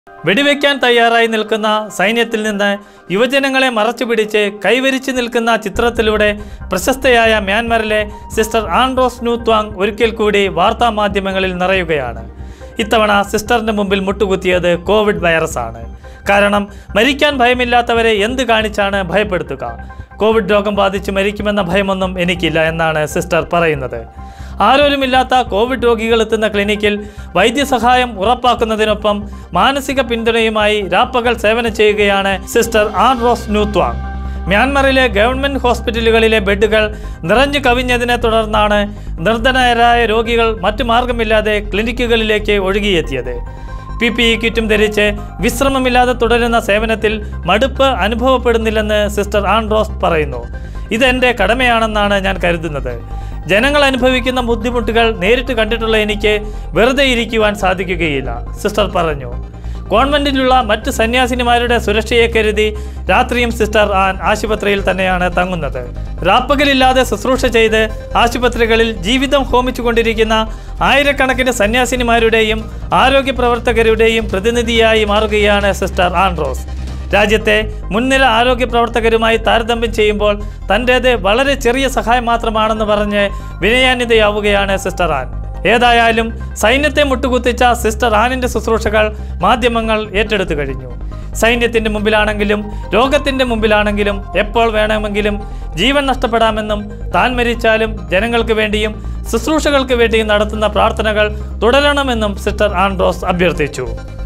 വെടിവെക്കാൻ തയ്യാറായി നിൽക്കുന്ന സൈന്യത്തിൽ നിന്ന് യുവജനങ്ങളെ മറച്ചുപിടിച്ച് കൈവരിച്ചു നിൽക്കുന്ന ചിത്രത്തിലൂടെ പ്രശസ്തയായ മ്യാൻമറിലെ സിസ്റ്റർ ആൻഡ്രോസ് ന്യൂ ത്വാങ് ഒരിക്കൽ കൂടി വാർത്താ മാധ്യമങ്ങളിൽ നിറയുകയാണ് ഇത്തവണ സിസ്റ്ററിന്റെ മുമ്പിൽ മുട്ടുകുത്തിയത് കോവിഡ് വൈറസാണ് കാരണം മരിക്കാൻ ഭയമില്ലാത്തവരെ എന്ത് കാണിച്ചാണ് ഭയപ്പെടുത്തുക കോവിഡ് രോഗം ബാധിച്ച് മരിക്കുമെന്ന ഭയമൊന്നും എനിക്കില്ല എന്നാണ് സിസ്റ്റർ പറയുന്നത് ആരോരുമില്ലാത്ത കോവിഡ് രോഗികൾ എത്തുന്ന ക്ലിനിക്കിൽ വൈദ്യസഹായം ഉറപ്പാക്കുന്നതിനൊപ്പം മാനസിക പിന്തുണയുമായി രാപ്പകൽ സേവനം ചെയ്യുകയാണ് സിസ്റ്റർ ആൻഡ്രോസ് ന്യൂത്വാങ് മ്യാൻമറിലെ ഗവൺമെൻറ് ഹോസ്പിറ്റലുകളിലെ ബെഡുകൾ നിറഞ്ഞു കവിഞ്ഞതിനെ തുടർന്നാണ് നിർധനരായ രോഗികൾ മറ്റു മാർഗമില്ലാതെ ക്ലിനിക്കുകളിലേക്ക് ഒഴുകിയെത്തിയത് പി പി ഇ കിറ്റും ധരിച്ച് വിശ്രമമില്ലാതെ തുടരുന്ന സേവനത്തിൽ മടുപ്പ് അനുഭവപ്പെടുന്നില്ലെന്ന് സിസ്റ്റർ ആൻഡ്രോസ് പറയുന്നു ഇതെൻ്റെ കടമയാണെന്നാണ് ഞാൻ കരുതുന്നത് ജനങ്ങൾ അനുഭവിക്കുന്ന ബുദ്ധിമുട്ടുകൾ നേരിട്ട് കണ്ടിട്ടുള്ള എനിക്ക് വെറുതെ ഇരിക്കുവാൻ സാധിക്കുകയില്ല സിസ്റ്റർ പറഞ്ഞു കോൺവെന്റിലുള്ള മറ്റ് സന്യാസിനിമാരുടെ സുരക്ഷയെ കരുതി രാത്രിയും സിസ്റ്റർ ആൻ ആശുപത്രിയിൽ തന്നെയാണ് തങ്ങുന്നത് രാപ്പകലില്ലാതെ ശുശ്രൂഷ ചെയ്ത് ആശുപത്രികളിൽ ജീവിതം ഹോമിച്ചുകൊണ്ടിരിക്കുന്ന ആയിരക്കണക്കിന് സന്യാസിനിമാരുടെയും ആരോഗ്യ പ്രവർത്തകരുടെയും പ്രതിനിധിയായി മാറുകയാണ് സിസ്റ്റർ ആൻഡ്രോസ് രാജ്യത്തെ മുൻനിര ആരോഗ്യ പ്രവർത്തകരുമായി താരതമ്യം ചെയ്യുമ്പോൾ തൻ്റേത് വളരെ ചെറിയ സഹായം മാത്രമാണെന്ന് പറഞ്ഞ് വിനയാന്വിതയാവുകയാണ് സിസ്റ്റർ ആൻ ഏതായാലും സൈന്യത്തെ മുട്ടുകുത്തിച്ച സിസ്റ്റർ ആനിൻ്റെ ശുശ്രൂഷകൾ മാധ്യമങ്ങൾ ഏറ്റെടുത്തു കഴിഞ്ഞു സൈന്യത്തിൻ്റെ മുമ്പിലാണെങ്കിലും രോഗത്തിൻ്റെ മുമ്പിലാണെങ്കിലും എപ്പോൾ വേണമെങ്കിലും ജീവൻ നഷ്ടപ്പെടാമെന്നും താൻ മരിച്ചാലും ജനങ്ങൾക്ക് വേണ്ടിയും ശുശ്രൂഷകൾക്ക് വേണ്ടിയും നടത്തുന്ന പ്രാർത്ഥനകൾ തുടരണമെന്നും സിസ്റ്റർ ആൻഡ്രോസ് അഭ്യർത്ഥിച്ചു